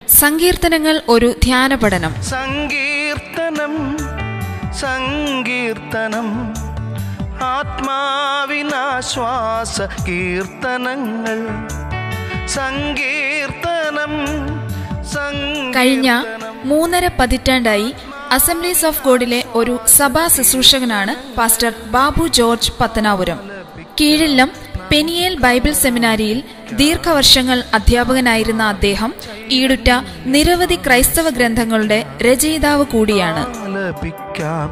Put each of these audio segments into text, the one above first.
സങ്കീർത്തനങ്ങൾ ഒരു ധ്യാന പഠനം സങ്കീർത്തനം സങ്കീർത്തനം ആത്മാവിനാശ്വാസ കീർത്തനങ്ങൾ സങ്കീർത്തനം കഴിഞ്ഞ സങ്കീർത്തനം മൂന്നര പതിറ്റാണ്ടായി അസംബ്ലീസ് ഓഫ് ഗോഡിലെ ഒരു സഭാ ശുശ്രൂഷകനാണ് pastor Babu George Pathanapuram Keezhillam Peniel bible സെമിനാരിയിൽ ദീർഘവർഷങ്ങൾ അധ്യാപകനായിരുന്ന അദ്ദേഹം ഈടുറ്റ നിരവധി ക്രൈസ്തവ ഗ്രന്ഥങ്ങളുടെ രചയിതാവ് കൂടിയാണ് ആലപിക്കാം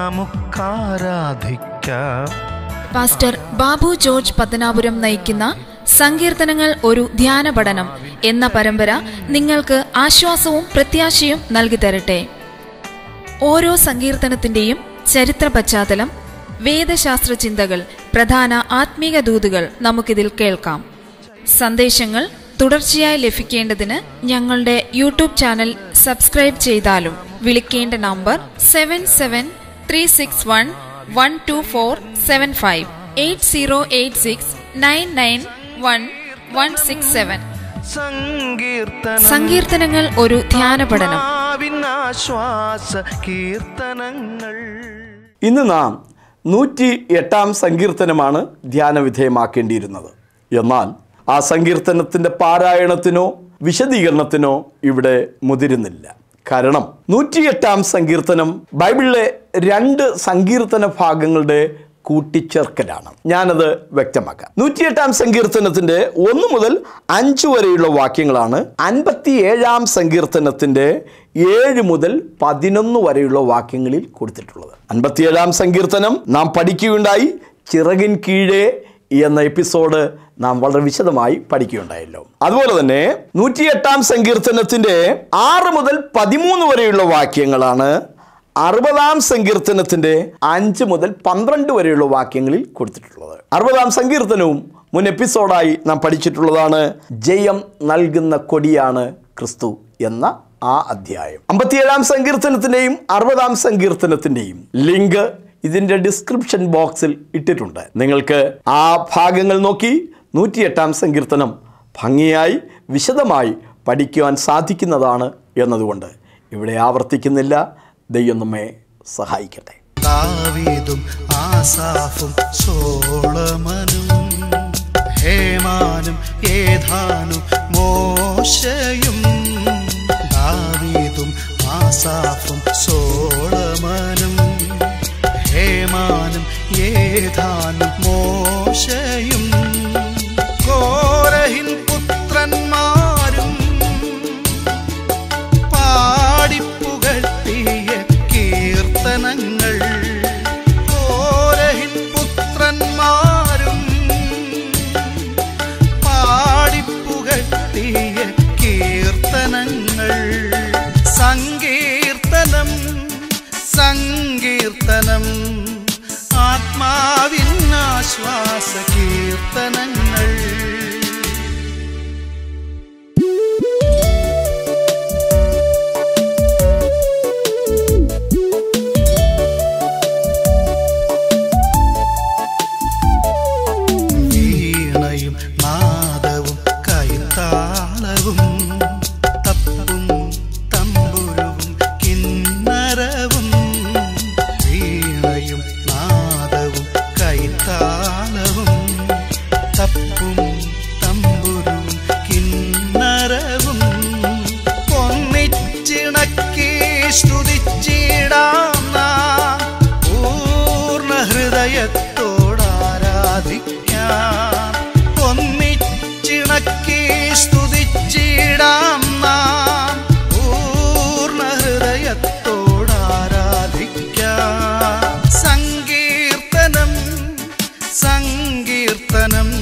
നമുക്കാരാധിക്കാം പാസ്റ്റർ ബാബു ജോർജ് പത്തനാപുരം നയിക്കുന്ന സങ്കീർത്തനങ്ങൾ ഒരു ധ്യാന പഠനം എന്ന പരമ്പര നിങ്ങൾക്ക് ആശ്വാസവും പ്രത്യാശയും നൽകി തരട്ടെ ഓരോ സങ്കീർത്തനത്തിന്റെയും ചരിത്ര പശ്ചാത്തലം വേദശാസ്ത്ര ചിന്തകൾ പ്രധാന ആത്മീക ദൂതുകൾ നമുക്കിതിൽ കേൾക്കാം സന്ദേശങ്ങൾ തുടർച്ചയായി ലഭിക്കേണ്ടതിന് ഞങ്ങളുടെ യൂട്യൂബ് ചാനൽ സബ്സ്ക്രൈബ് ചെയ്താലും വിളിക്കേണ്ട number seven seven three six one one two four seven five eight zero eight six nine nine one one six seven സങ്കീർത്തനം സങ്കീർത്തനങ്ങൾ ഒരു ധ്യാന പഠനം ആത്മാവിനാശ്വാസ കീർത്തനങ്ങൾ ഇന്ന് നാം നൂറ്റി എട്ടാം സങ്കീർത്തനമാണ് ധ്യാനവിധേയമാക്കേണ്ടിയിരുന്നത് എന്നാൽ ആ സങ്കീർത്തനത്തിൻ്റെ പാരായണത്തിനോ വിശദീകരണത്തിനോ ഇവിടെ മുതിരുന്നില്ല കാരണം നൂറ്റിയെട്ടാം സങ്കീർത്തനം ബൈബിളിലെ രണ്ട് സങ്കീർത്തന ഭാഗങ്ങളുടെ കൂട്ടിച്ചേർക്കലാണ് ഞാനത് വ്യക്തമാക്കാം നൂറ്റിയെട്ടാം സങ്കീർത്തനത്തിന്റെ ഒന്ന് മുതൽ അഞ്ച് വരെയുള്ള വാക്യങ്ങളാണ് അൻപത്തി ഏഴാം സങ്കീർത്തനത്തിന്റെ ഏഴ് മുതൽ പതിനൊന്ന് വരെയുള്ള വാക്യങ്ങളിൽ കൊടുത്തിട്ടുള്ളത് അൻപത്തിയേഴാം സങ്കീർത്തനം നാം പഠിക്കുകയുണ്ടായി ചിറകിൻ കീഴേ എന്ന എപ്പിസോഡ് നാം വളരെ വിശദമായി പഠിക്കുകയുണ്ടായല്ലോ അതുപോലെ തന്നെ നൂറ്റിയെട്ടാം സങ്കീർത്തനത്തിന്റെ ആറ് മുതൽ പതിമൂന്ന് വരെയുള്ള വാക്യങ്ങളാണ് അറുപതാം സങ്കീർത്തനത്തിന്റെ അഞ്ച് മുതൽ പന്ത്രണ്ട് വരെയുള്ള വാക്യങ്ങളിൽ കൊടുത്തിട്ടുള്ളത് അറുപതാം സങ്കീർത്തനവും മുൻ എപ്പിസോഡായി നാം പഠിച്ചിട്ടുള്ളതാണ് ജയം നൽകുന്ന കൊടിയാണ് ക്രിസ്തു എന്ന ആ അധ്യായം അമ്പത്തിയേഴാം സങ്കീർത്തനത്തിന്റെയും അറുപതാം സങ്കീർത്തനത്തിന്റെയും ലിങ്ക് ഇതിന്റെ ഡിസ്ക്രിപ്ഷൻ ബോക്സിൽ ഇട്ടിട്ടുണ്ട് നിങ്ങൾക്ക് ആ ഭാഗങ്ങൾ നോക്കി നൂറ്റിയെട്ടാം സങ്കീർത്തനം ഭംഗിയായി വിശദമായി പഠിക്കുവാൻ സാധിക്കുന്നതാണ് എന്നതുകൊണ്ട് ഇവിടെ ആവർത്തിക്കുന്നില്ല ദൈവം നമ്മെ സഹായിക്കട്ടെ ദാവീദും ആസാഫും സോളമനും ഹേമാനും ഏധാനും മോശയും ദാവീദും ആസാഫും സോളമനും ഹേമാനും ഏധാനും മോശയും കോരഹിൻ പുത്രന്മാരും പാടിപ്പുകട്ടിയ കീർത്തനങ്ങൾ ഓരഹിൻ പുത്രന്മാരും പാടിപ്പുകട്ടിയ കീർത്തനങ്ങൾ സങ്കീർത്തനം സങ്കീർത്തനം ആത്മാവിനാശ്വാസ കീർത്തനങ്ങൾ വീണയും നാദവും കൈത്താളവും തപ്പും തമ്പുരുവും കിന്നരവും വീണയും നാദവും കൈത്താളവും തപ്പും തമ്പുരുവും കിന്നരവും ഒന്നിച്ചിണക്കി സ്തുതിച്ചിടാം നാം പൂർണ്ണ ഹൃദയത്തോടാരാധിക്കാം ഒന്നിച്ചിണക്കി സ്തുതിച്ചിടാം നാം പൂർണ്ണ ഹൃദയത്തോടാരാധിക്കാം സങ്കീർത്തനം സങ്കീർത്തനം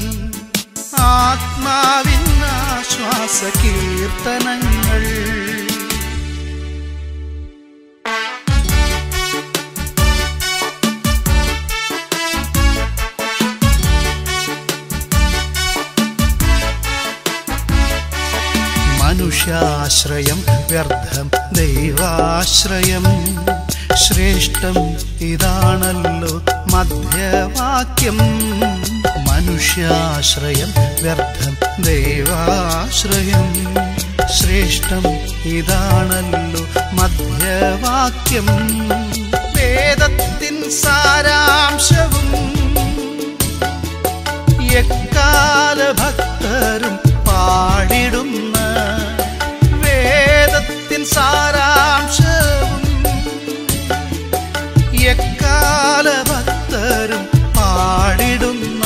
ആത്മാവിനാശ്വാസ കീർത്തനങ്ങൾ മനുഷ്യാശ്രയം വ്യർത്ഥം ദൈവാശ്രയം ശ്രേഷ്ഠം ഇതാണല്ലോ മധ്യവാക്യം മനുഷ്യാശ്രയം വ്യർത്ഥം ദൈവാശ്രയം ശ്രേഷ്ഠം ഇതാണല്ലോ മധ്യവാക്യം വേദത്തിൻ സാരാംശവും എക്കാല ഭക്തരും പാടിടുന്ന വേദത്തിൻ സാരാംശവും എക്കാല ഭക്തരും പാടിടുന്ന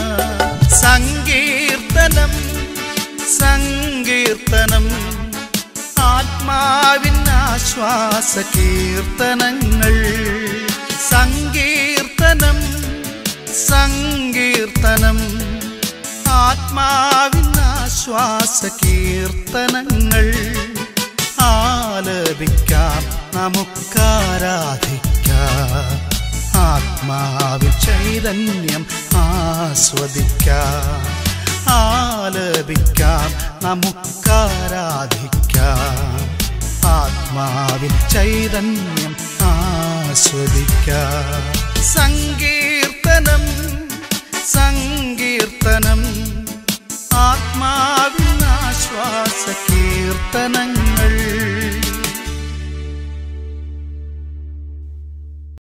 സങ്കീർത്തനം സങ്കീർത്തനം ആത്മാവിൻ ആശ്വാസ കീർത്തനങ്ങൾ സങ്കീർത്തനം സങ്കീർത്തനം ആത്മാവിൻ ആശ്വാസ കീർത്തനങ്ങൾ ആലപിക്കാം നമുക്കാരാധിക്കാം ആത്മാവിൽ ചൈതന്യം ആസ്വദിക്കാം ആലപിക്കാം നമുക്കാരാധിക്കാം ആത്മാവിൽ ചൈതന്യം ആസ്വദിക്കാം സങ്കീർത്തനം സങ്കീർത്തനം ആത്മാവിൻ ആശ്വാസ കീർത്തനങ്ങൾ